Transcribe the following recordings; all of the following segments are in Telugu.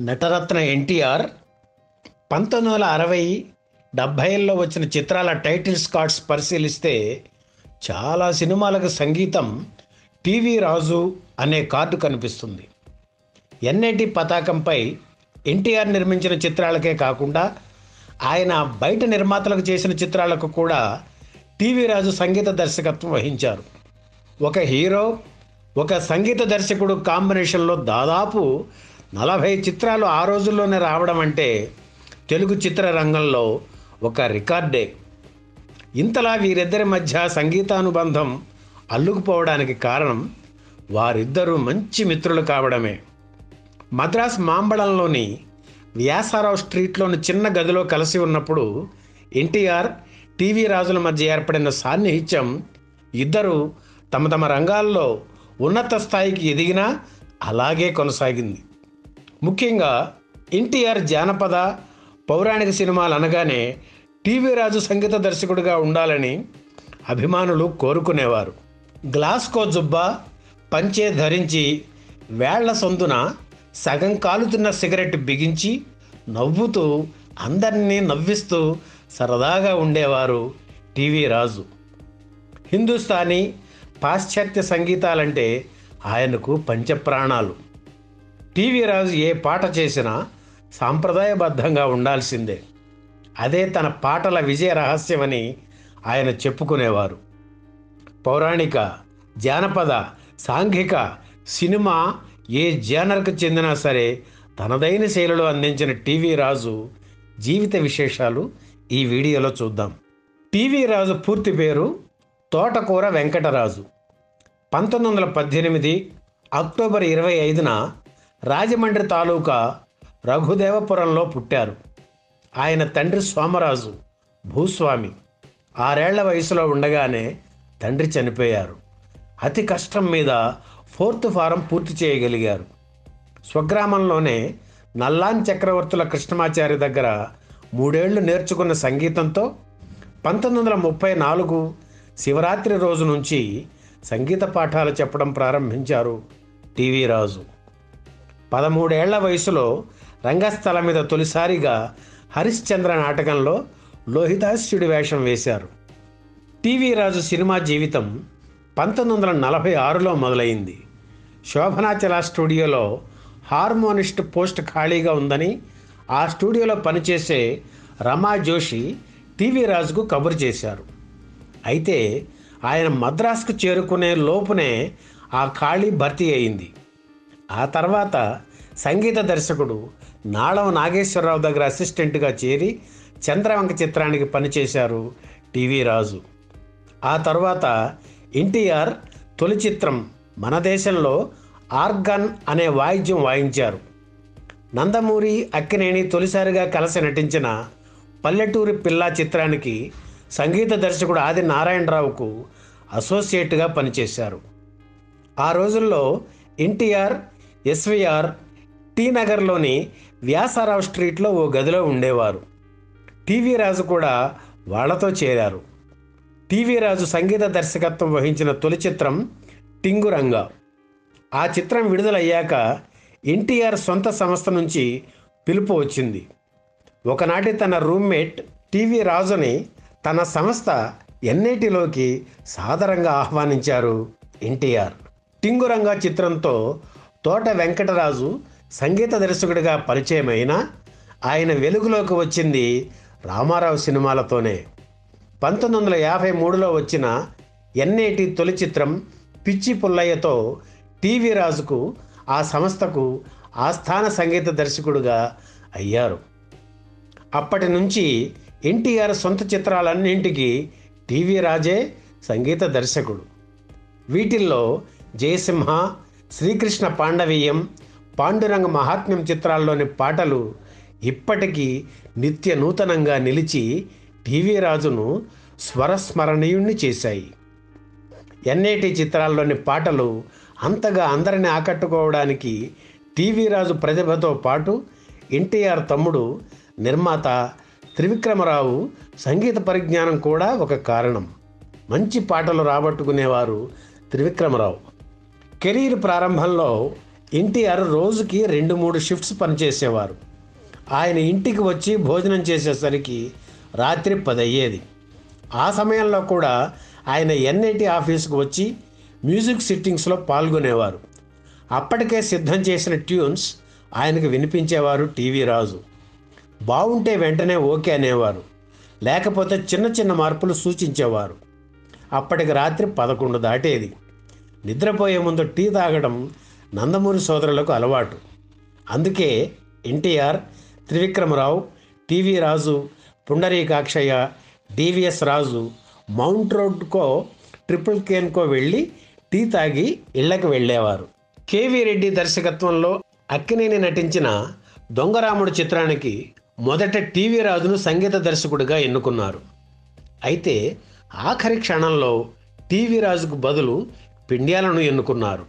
నటరత్న ఎన్టీఆర్ పంతొమ్మిది వందల అరవై డెబ్భైల్లో వచ్చిన చిత్రాల టైటిల్స్ కార్డ్స్ పరిశీలిస్తే చాలా సినిమాలకు సంగీతం టీవీ రాజు అనే కార్డు కనిపిస్తుంది ఎన్ఐటి పతాకంపై ఎన్టీఆర్ నిర్మించిన చిత్రాలకే కాకుండా ఆయన బయట నిర్మాతలకు చేసిన చిత్రాలకు కూడా టీవీ రాజు సంగీత దర్శకత్వం వహించారు ఒక హీరో ఒక సంగీత దర్శకుడు కాంబినేషన్లో దాదాపు నలభై చిత్రాలు ఆ రోజుల్లోనే రావడం అంటే తెలుగు చిత్రరంగంలో ఒక రికార్డే ఇంతలా వీరిద్దరి మధ్య సంగీతానుబంధం అల్లుకుపోవడానికి కారణం వారిద్దరూ మంచి మిత్రులు కావడమే మద్రాస్ మాంబళంలోని వ్యాసారావు స్ట్రీట్లోని చిన్న గదిలో కలిసి ఉన్నప్పుడు ఎన్టీఆర్ టీవీ రాజుల మధ్య ఏర్పడిన సాన్నిహిత్యం ఇద్దరు తమ తమ రంగాల్లో ఉన్నత స్థాయికి ఎదిగినా అలాగే కొనసాగింది ముఖ్యంగా ఎన్టీఆర్ జానపద పౌరాణిక సినిమాలు అనగానే టీవీ రాజు సంగీత దర్శకుడిగా ఉండాలని అభిమానులు కోరుకునేవారు గ్లాస్కో జుబ్బా పంచే ధరించి వేళ్ల సొందున సగం కాలుతున్న సిగరెట్ బిగించి నవ్వుతూ అందరినీ నవ్విస్తూ సరదాగా ఉండేవారు టీవీ రాజు హిందుస్థానీ పాశ్చాత్య సంగీతాలంటే ఆయనకు పంచప్రాణాలు టీవీ రాజు ఏ పాట చేసినా సాంప్రదాయబద్ధంగా ఉండాల్సిందే అదే తన పాటల విజయ రహస్యమని ఆయన చెప్పుకునేవారు పౌరాణిక జానపద సాంఘిక సినిమా ఏ జానర్కు చెందినా సరే తనదైన శైలిలో అందించిన టీవీ రాజు జీవిత విశేషాలు ఈ వీడియోలో చూద్దాం టీవీ రాజు పూర్తి పేరు తోటకూర వెంకటరాజు పంతొమ్మిది వందల పద్దెనిమిది అక్టోబర్ ఇరవై ఐదున రాజమండ్రి తాలూకా రఘుదేవపురంలో పుట్టారు ఆయన తండ్రి సోమరాజు భూస్వామి ఆరేళ్ల వయసులో ఉండగానే తండ్రి చనిపోయారు అతి కష్టం మీద ఫోర్త్ ఫారం పూర్తి చేయగలిగారు స్వగ్రామంలోనే నల్లాన్ చక్రవర్తుల కృష్ణమాచారి దగ్గర మూడేళ్లు నేర్చుకున్న సంగీతంతో పంతొమ్మిది వందల ముప్పై నాలుగు శివరాత్రి రోజు నుంచి సంగీత పాఠాలు చెప్పడం ప్రారంభించారు టీవీ రాజు పదమూడేళ్ల వయసులో రంగస్థలం మీద తొలిసారిగా హరిశ్చంద్ర నాటకంలో లోహితాస్యుడి వేషం వేశారు టీవీ రాజు సినిమా జీవితం పంతొమ్మిది వందల నలభై ఆరులో మొదలైంది శోభనాచల స్టూడియోలో హార్మోనిస్ట్ పోస్ట్ ఖాళీగా ఉందని ఆ స్టూడియోలో పనిచేసే రమా జోషి టీవీ రాజుకు కబురు చేశారు అయితే ఆయన మద్రాసుకు చేరుకునే లోపునే ఆ ఖాళీ భర్తీ అయింది ఆ తర్వాత సంగీత దర్శకుడు నాళం నాగేశ్వరరావు దగ్గర అసిస్టెంట్గా చేరి చంద్రవంక చిత్రానికి పనిచేశారు టీవీ రాజు ఆ తర్వాత ఎన్టీఆర్ తొలి చిత్రం మన దేశంలో ఆర్గన్ అనే వాయిద్యం వాయించారు నందమూరి అక్కినేని తొలిసారిగా కలిసి నటించిన పల్లెటూరి పిల్ల చిత్రానికి సంగీత దర్శకుడు ఆది నారాయణరావుకు అసోసియేట్గా పనిచేశారు ఆ రోజుల్లో ఎన్టీఆర్ ఎస్విఆర్ టీ నగర్లోని వ్యాసారావు స్ట్రీట్లో ఓ గదిలో ఉండేవారు టీవీ రాజు కూడా వాళ్లతో చేరారు టీవీ రాజు సంగీత దర్శకత్వం వహించిన తొలి చిత్రం టింగురంగా ఆ చిత్రం విడుదలయ్యాక ఎన్టీఆర్ సొంత సంస్థ నుంచి పిలుపు వచ్చింది ఒకనాటి తన రూమ్మేట్ టీవీ రాజుని తన సంస్థ ఎన్ఐటిలోకి సాదరంగా ఆహ్వానించారు ఎన్టీఆర్ టింగురంగా చిత్రంతో తోట వెంకటరాజు సంగీత దర్శకుడిగా పరిచయమైన ఆయన వెలుగులోకి వచ్చింది రామారావు సినిమాలతోనే పంతొమ్మిది వందల యాభై మూడులో వచ్చిన ఎన్ఐటి తొలి చిత్రం పిచ్చి పుల్లయ్యతో టీవీ రాజుకు ఆ సంస్థకు ఆస్థాన సంగీత దర్శకుడుగా అయ్యారు అప్పటి నుంచి ఎన్టీఆర్ సొంత చిత్రాలన్నింటికి టీవీ రాజే సంగీత దర్శకుడు వీటిల్లో జయసింహ శ్రీకృష్ణ పాండవీయం పాండురంగ మహాత్మ్యం చిత్రాల్లోని పాటలు ఇప్పటికీ నిత్య నూతనంగా నిలిచి టీవీ రాజును స్వరస్మరణీయుణ్ణి చేశాయి ఎన్ఐటి చిత్రాల్లోని పాటలు అంతగా అందరిని ఆకట్టుకోవడానికి టీవీ రాజు ప్రతిభతో పాటు ఎన్టీఆర్ తమ్ముడు నిర్మాత త్రివిక్రమరావు సంగీత పరిజ్ఞానం కూడా ఒక కారణం మంచి పాటలు రాబట్టుకునేవారు త్రివిక్రమరావు కెరీర్ ప్రారంభంలో ఎన్టీఆర్ రోజుకి రెండు మూడు షిఫ్ట్స్ పనిచేసేవారు ఆయన ఇంటికి వచ్చి భోజనం చేసేసరికి రాత్రి పది అయ్యేది ఆ సమయంలో కూడా ఆయన ఎన్ఐటి ఆఫీస్కి వచ్చి మ్యూజిక్ సిట్టింగ్స్లో పాల్గొనేవారు అప్పటికే సిద్ధం చేసిన ట్యూన్స్ ఆయనకు వినిపించేవారు టీవీ రాజు బాగుంటే వెంటనే ఓకే అనేవారు లేకపోతే చిన్న చిన్న మార్పులు సూచించేవారు అప్పటికి రాత్రి పదకొండు దాటేది నిద్రపోయే ముందు టీ తాగడం నందమూరి సోదరులకు అలవాటు అందుకే NTR Trivikramarao TV Raju Pundarikakshayya DVS Raju Mount రోడ్కో ట్రిపుల్ కేన్కో వెళ్ళి టీ తాగి ఇళ్లకు వెళ్ళేవారు కేవీ రెడ్డి దర్శకత్వంలో అక్కినేని నటించిన దొంగరాముడు చిత్రానికి మొదట టీవీ రాజును సంగీత దర్శకుడిగా ఎన్నుకున్నారు అయితే ఆఖరి క్షణంలో టీవీ రాజుకు బదులు పిండ్యాలను ఎన్నుకున్నారు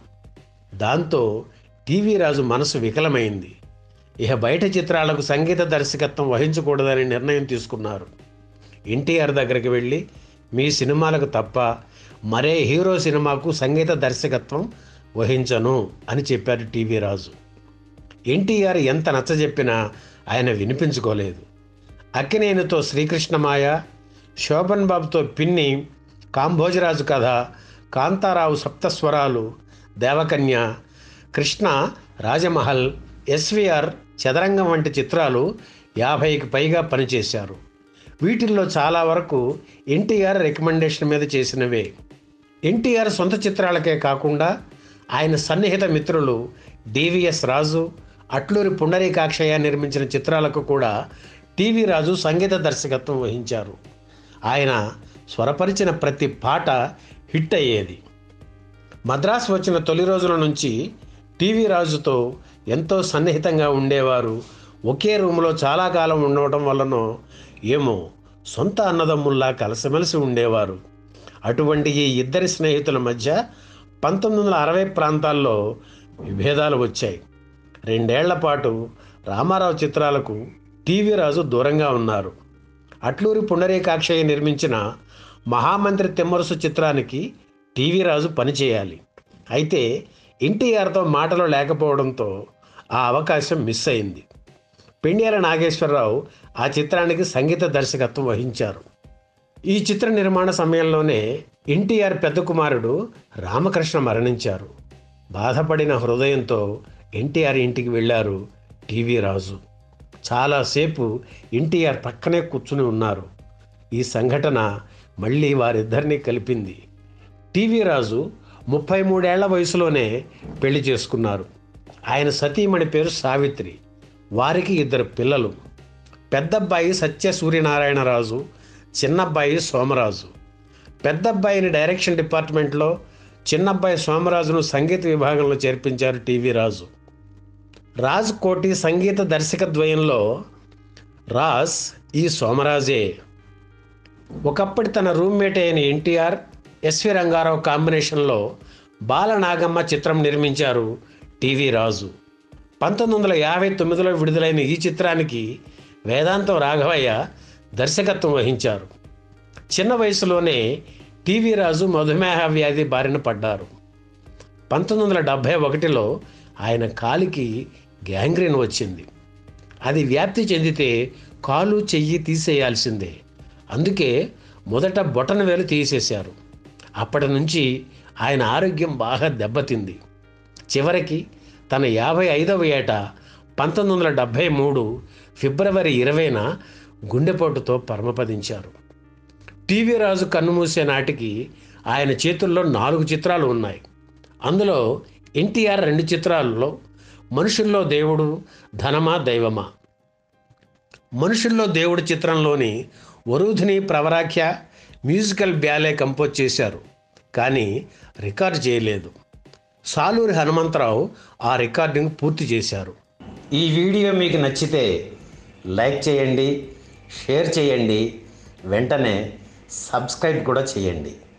దాంతో టీవీ రాజు మనసు వికలమైంది ఇక బయట చిత్రాలకు సంగీత దర్శకత్వం వహించకూడదని నిర్ణయం తీసుకున్నారు ఎన్టీఆర్ దగ్గరికి వెళ్ళి మీ సినిమాలకు తప్ప మరే హీరో సినిమాకు సంగీత దర్శకత్వం వహించను అని చెప్పారు టీవీ రాజు ఎన్టీఆర్ ఎంత నచ్చజెప్పినా ఆయన వినిపించుకోలేదు అక్కినేనితో శ్రీకృష్ణమాయ శోభన్ బాబుతో పిన్ని కాంభోజరాజు కథ కాంతారావు సప్తస్వరాలు దేవకన్య కృష్ణ రాజమహల్ ఎస్విఆర్ చదరంగం వంటి చిత్రాలు యాభైకి పైగా పనిచేశారు వీటిల్లో చాలా వరకు ఎన్టీఆర్ రికమెండేషన్ మీద చేసినవే ఎన్టీఆర్ సొంత చిత్రాలకే కాకుండా ఆయన సన్నిహిత మిత్రులు డివిఎస్ రాజు అట్లూరి పుండరీకాక్షయ్య నిర్మించిన చిత్రాలకు కూడా టీవీ రాజు సంగీత దర్శకత్వం వహించారు ఆయన స్వరపరిచిన ప్రతి పాట హిట్ అయ్యేది మద్రాసు వచ్చిన తొలి రోజుల నుంచి టీవీ రాజుతో ఎంతో సన్నిహితంగా ఉండేవారు ఒకే రూమ్లో చాలా కాలం ఉండటం వల్లనో ఏమో సొంత అన్నదమ్ముల్లా కలిసిమెలిసి ఉండేవారు అటువంటి ఈ ఇద్దరి స్నేహితుల మధ్య పంతొమ్మిది వందల అరవై ప్రాంతాల్లో విభేదాలు వచ్చాయి రెండేళ్ల పాటు రామారావు చిత్రాలకు టీవీ రాజు దూరంగా ఉన్నారు అట్లూరి పుండరీకాక్షయ్య నిర్మించిన మహామంత్రి తిమ్మరుసు చిత్రానికి టీవీ రాజు పనిచేయాలి అయితే ఎన్టీఆర్తో మాటలు లేకపోవడంతో ఆ అవకాశం మిస్ అయింది పెండ్యాల నాగేశ్వరరావు ఆ చిత్రానికి సంగీత దర్శకత్వం వహించారు ఈ చిత్ర నిర్మాణ సమయంలోనే ఎన్టీఆర్ పెద్ద కుమారుడు రామకృష్ణ మరణించారు బాధపడిన హృదయంతో ఎన్టీఆర్ ఇంటికి వెళ్ళారు టీవీ రాజు చాలాసేపు ఎన్టీఆర్ పక్కనే కూర్చుని ఉన్నారు ఈ సంఘటన మళ్ళీ వారిద్దరినీ కలిపింది టీవీ రాజు ముప్పై మూడేళ్ల వయసులోనే పెళ్లి చేసుకున్నారు ఆయన సతీమణి పేరు సావిత్రి వారికి ఇద్దరు పిల్లలు పెద్దబ్బాయి సత్య సూర్యనారాయణరాజు చిన్నబ్బాయి సోమరాజు పెద్దబ్బాయిని డైరెక్షన్ డిపార్ట్మెంట్లో చిన్నబ్బాయి సోమరాజును సంగీత విభాగంలో చేర్పించారు టీవీ రాజు రాజ్ కోటి సంగీత దర్శకద్వయంలో రాజ్ ఈ సోమరాజే ఒకప్పటి తన రూమ్మేట్ అయిన ఎన్టీఆర్ ఎస్వి రంగారావు కాంబినేషన్లో బాలనాగమ్మ చిత్రం నిర్మించారు టీవీ రాజు పంతొమ్మిది వందల యాభై తొమ్మిదిలో విడుదలైన ఈ చిత్రానికి వేదాంతం రాఘవయ్య దర్శకత్వం వహించారు చిన్న వయసులోనే టీవీ రాజు మధుమేహ వ్యాధి బారిన పడ్డారు పంతొమ్మిది వందల డెబ్భై ఒకటిలో ఆయన కాలికి గ్యాంగ్రీన్ వచ్చింది అది వ్యాప్తి చెందితే కాలు చెయ్యి తీసేయాల్సిందే అందుకే మొదట బొటన వేలు తీసేశారు అప్పటి నుంచి ఆయన ఆరోగ్యం బాగా దెబ్బతింది చివరికి తన యాభై ఐదవ ఏట పంతొమ్మిది వందల డెబ్భై మూడు ఫిబ్రవరి ఇరవైన గుండెపోటుతో పరమపదించారు టీవీ రాజు కన్నుమూసే నాటికి ఆయన చేతుల్లో నాలుగు చిత్రాలు ఉన్నాయి అందులో ఎన్టీఆర్ రెండు చిత్రాలలో మనుషుల్లో దేవుడు ధనమా దైవమా మనుషుల్లో దేవుడు చిత్రంలోని Varudhini Pravarakhya musical ballet compose చేశారు కానీ రికార్డ్ చేయలేదు సాలూరి హనుమంతరావు ఆ రికార్డింగ్ పూర్తి చేశారు ఈ వీడియో మీకు నచ్చితే లైక్ చేయండి షేర్ చేయండి వెంటనే సబ్స్క్రైబ్ కూడా చేయండి